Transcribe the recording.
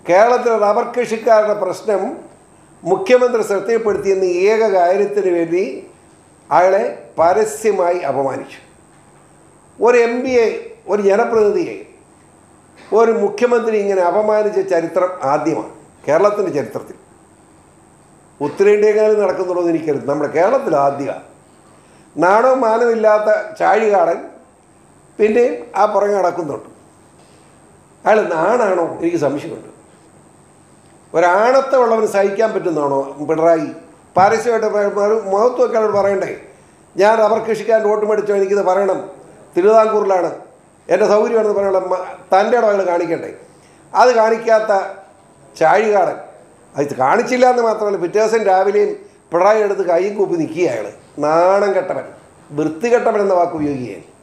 കേരളത്തിലെ റബ്ബർ കൃഷിക്കാരുടെ പ്രശ്നം മുഖ്യമന്ത്രി ശ്രദ്ധയിൽപ്പെടുത്തിയെന്ന ഏക കാര്യത്തിന് വേണ്ടി അയാളെ പരസ്യമായി അപമാനിച്ചു ഒരു എം പിയെ ഒരു ജനപ്രതിനിധിയെ ഒരു മുഖ്യമന്ത്രി ഇങ്ങനെ അപമാനിച്ച ചരിത്രം ആദ്യമാണ് കേരളത്തിൻ്റെ ചരിത്രത്തിൽ ഉത്തരേന്ത്യക്കാരിൽ നടക്കുന്നുണ്ടോ എന്ന് എനിക്കറിയാം നമ്മുടെ കേരളത്തിൽ ആദ്യമാണ് നാണവും മാനവും ഇല്ലാത്ത ചാഴികാടൻ പിന്നെ ആ പുറകെ നടക്കുന്നുണ്ട് അയാൾ നാണാണോ എനിക്ക് സംശയമുണ്ട് ഒരാണത്തമുള്ളവന് സഹിക്കാൻ പറ്റുന്നതാണോ പിണറായി പരസ്യമായിട്ട് പറ- മുഖത്ത് വെക്കാൻ പറയണ്ടേ ഞാൻ റബ്ബർ കൃഷിക്കാരൻ്റെ വോട്ട് മേടിച്ചോ എനിക്കിത് പറയണം തിരുവിതാംകൂറിലാണ് എൻ്റെ സൗകര്യമാണെന്ന് പറയണം മ- തൻ്റെ ഇടവകൾ കാണിക്കണ്ടേ അത് കാണിക്കാത്ത ചാഴികാടൻ അത് കാണിച്ചില്ല എന്ന് മാത്രമല്ല പിറ്റേ ദിവസം രാവിലെയും പിണറായി എടുത്ത് കൈയും കൂപ്പി നിൽക്കുക അയാൾ നാണം കെട്ടവൻ വൃത്തികെട്ടവൻ എന്ന വാക്ക് ഉപയോഗിക്കുകയാണ്